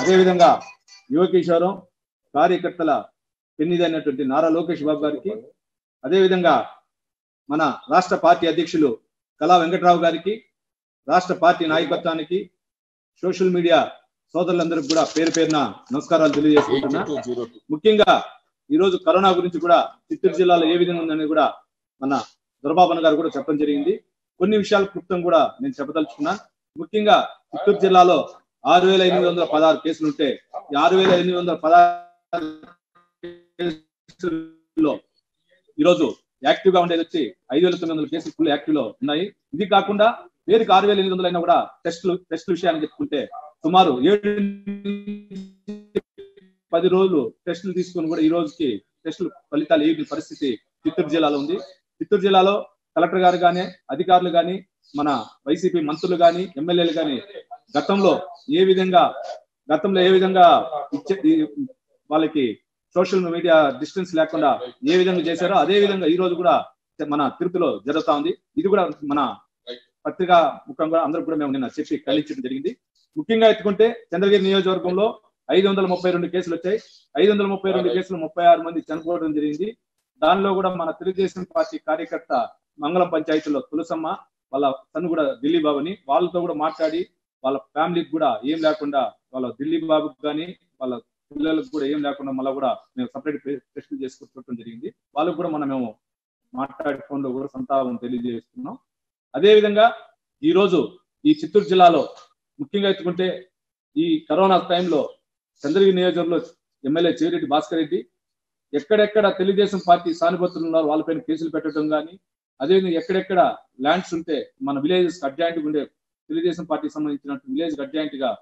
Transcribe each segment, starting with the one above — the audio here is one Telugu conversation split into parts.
అదేవిధంగా యువకిషోరం కార్యకర్తల పెన్నిది అయినటువంటి నారా లోకేష్ బాబు గారికి అదేవిధంగా మన రాష్ట్ర పార్టీ అధ్యక్షులు కళా వెంకట్రావు గారికి రాష్ట్ర పార్టీ నాయకత్వానికి సోషల్ మీడియా సోదరులందరికీ కూడా పేరు పేరున నమస్కారాలు తెలియజేసుకుంటున్నా ముఖ్యంగా ఈ రోజు కరోనా గురించి కూడా చిత్తూరు జిల్లాలో ఏ విధంగా ఉందని కూడా మన దొరబాబన్ గారు కూడా చెప్పడం జరిగింది కొన్ని విషయాల క్లుప్తం కూడా నేను చెప్పదలుచుకున్నా ముఖ్యంగా చిత్తూరు జిల్లాలో ఆరు వేల ఎనిమిది వందల పదహారు కేసులు ఉంటే ఈ ఆరు వేల ఎనిమిది వందల పదహారు కేసుల్లో ఈరోజు యాక్టివ్ గా ఉండేది వచ్చి ఐదు వేల తొమ్మిది వందల కేసులు ఫుల్ యాక్టివ్ లో ఉన్నాయి ఇది కాకుండా పేరుకి ఆరు వేల ఎనిమిది వందలు అయినా కూడా టెస్టులు టెస్టుల విషయాన్ని చెప్పుకుంటే సుమారు ఏడు పది రోజులు టెస్టులు తీసుకొని కూడా ఈ రోజుకి టెస్టులు ఫలితాలు ఏ పరిస్థితి చిత్తూరు జిల్లాలో ఉంది చిత్తూరు జిల్లాలో కలెక్టర్ గారు కానీ అధికారులు కానీ మన వైసీపీ మంత్రులు కానీ ఎమ్మెల్యేలు కానీ గతంలో ఏ విధంగా గతంలో ఏ విధంగా ఇచ్చే ఈ- వాళ్ళకి సోషల్ మీడియా డిస్టెన్స్ లేకుండా ఏ విధంగా చేశారో అదే విధంగా ఈ రోజు కూడా మన తిరుపతిలో జరుగుతా ఉంది ఇది కూడా మన పత్రికా ముఖంగా అందరూ కూడా మేము నిన్న చెప్పి కలిగించడం జరిగింది ముఖ్యంగా ఎత్తుకుంటే చంద్రగిరి నియోజకవర్గంలో ఐదు వందల ముప్పై రెండు కేసులు వచ్చాయి ఐదు వందల ముప్పై రెండు కేసులు ముప్పై ఆరు మంది చనిపోవడం జరిగింది దానిలో కూడా మన తెలుగుదేశం పార్టీ కార్యకర్త మంగళం పంచాయతీలో తులసమ్మ వాళ్ళ తను కూడా ఢిల్లీ బాబుని వాళ్ళతో కూడా మాట్లాడి వాళ్ళ ఫ్యామిలీకి కూడా ఏం లేకుండా వాళ్ళ ఢిల్లీ బాబుకి కానీ వాళ్ళ పిల్లలకు కూడా ఏం లేకుండా మళ్ళీ కూడా మేము సపరేట్ టెస్టులు చేసుకుంటూ జరిగింది వాళ్ళకు కూడా మనం మేము మాట్లాడే ఫోన్ లో కూడా సంతాపం తెలియజేస్తున్నాం అదే విధంగా ఈ రోజు ఈ చిత్తూరు జిల్లాలో ముఖ్యంగా ఎత్తుకుంటే ఈ కరోనా టైంలో చంద్రగిరి నియోజకవర్గంలో ఎమ్మెల్యే చేరెడ్డి భాస్కర్ రెడ్డి ఎక్కడెక్కడ తెలుగుదేశం పార్టీ సానుభూతులు ఉన్నారో వాళ్ళపైన కేసులు పెట్టడం కానీ అదేవిధంగా ఎక్కడెక్కడ ల్యాండ్స్ ఉంటే మన విలేజెస్ అడ్జాయింట్ ఉండే తెలుగుదేశం పార్టీకి సంబంధించిన విలేజ్ అడ్జాయింట్ గా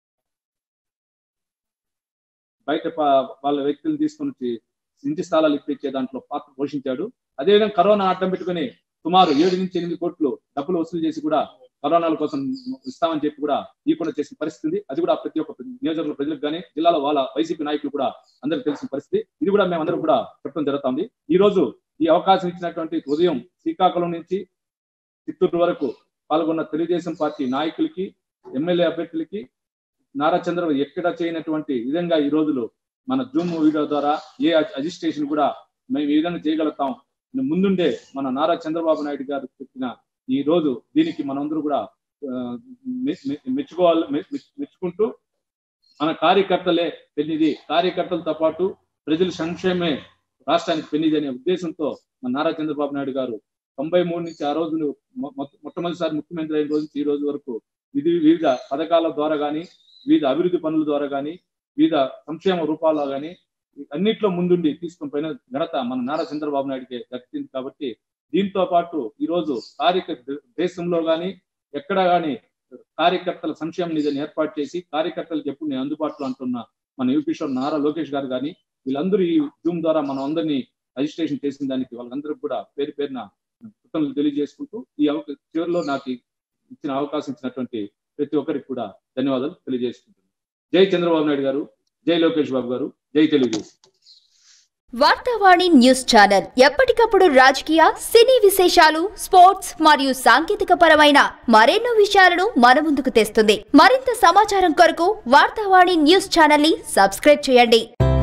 బయట ప- వాళ్ళ వ్యక్తులను తీసుకొని వచ్చి ఇంటి స్థలాలు ఇప్పించే దాంట్లో పాత్ర పోషించాడు అదేవిధంగా కరోనా అడ్డం పెట్టుకుని సుమారు ఏడు నుంచి ఎనిమిది కోట్లు డబ్బులు వసూలు చేసి కూడా కరోనాల కోసం ఇస్తామని చెప్పి కూడా ఇవ్వకుండా చేసిన పరిస్థితి ఉంది. అది కూడా ప్రతి ఒక్క నియోజకవర్గ ప్రజలకు కానీ జిల్లాలో వాళ్ళ వైసీపీ నాయకులు కూడా అందరికి తెలిసిన పరిస్థితి ఇది కూడా మేము అందరం కూడా చెప్పడం జరుగుతుంది ఈ రోజు ఈ అవకాశం ఇచ్చినటువంటి ఉదయం శ్రీకాకుళం నుంచి చిత్తూరు వరకు పాల్గొన్న తెలుగుదేశం పార్టీ నాయకులకి ఎమ్మెల్యే అభ్యర్థులకి నారా చంద్రబాబు ఎక్కడ చేయనటువంటి విధంగా ఈ రోజులు మన జూమ్ వీడియో ద్వారా ఏ అజిస్ట్రేషన్ కూడా మేము ఈ విధంగా చేయగలుగుతాం ముందుండే మన నారా చంద్రబాబు నాయుడు గారు చెప్పిన ఈ రోజు దీనికి మనందరూ కూడా ఆ, మె- మె- మెచ్చుకోవాలి మె- మె- మెచ్చుకుంటూ మన కార్యకర్తలే పెన్నిది కార్యకర్తలతో పాటు ప్రజల సంక్షేమే రాష్ట్రానికి పెన్నిది అనే ఉద్దేశంతో మన నారా చంద్రబాబు నాయుడు గారు తొంభై మూడు నుంచి ఆ రోజు మొ- మొ- మొట్టమొదటిసారి ముఖ్యమంత్రి అయిన రోజు నుంచి ఈ రోజు వరకు ఇది వివిధ పథకాల ద్వారా కానీ వివిధ అభివృద్ధి పనుల ద్వారా కానీ వివిధ సంక్షేమ రూపాల్లో కానీ అన్నిట్లో ముందుండి తీసుకుని పోయిన ఘనత మన నారా చంద్రబాబు నాయుడికి దక్కింది కాబట్టి దీంతో పాటు ఈ రోజు కార్యక దేశంలో కానీ ఎక్కడ కానీ కార్యకర్తల సంక్షేమ నిధిని ఏర్పాటు చేసి కార్యకర్తలకు ఎప్పుడు నేను అందుబాటులో అంటున్న మన యూపీశ్వర్ నారా లోకేష్ గారు కానీ వీళ్ళందరూ ఈ జూమ్ ద్వారా మనం అందరినీ రిజిస్ట్రేషన్ చేసిన దానికి వాళ్ళందరికీ కూడా పేరు పేరున కృతజ్ఞతలు తెలియజేసుకుంటూ ఈ అవక చివరిలో నాకు ఇచ్చిన అవకాశం ఇచ్చినటువంటి ప్రతి ఒక్కరికి కూడా ధన్యవాదాలు తెలియజేసుకుంటున్నాను జై చంద్రబాబు నాయుడు గారు జై లోకేష్ బాబు గారు జై తెలుగుదేశం వార్తావాణి న్యూస్ ఛానల్ ఎప్పటికప్పుడు రాజకీయ సినీ విశేషాలు స్పోర్ట్స్ మరియు సాంకేతిక పరమైన మరెన్నో విషయాలను మన ముందుకు తెస్తుంది మరింత సమాచారం కొరకు వార్తావాణి న్యూస్ ఛానల్ ని సబ్స్క్రైబ్ చేయండి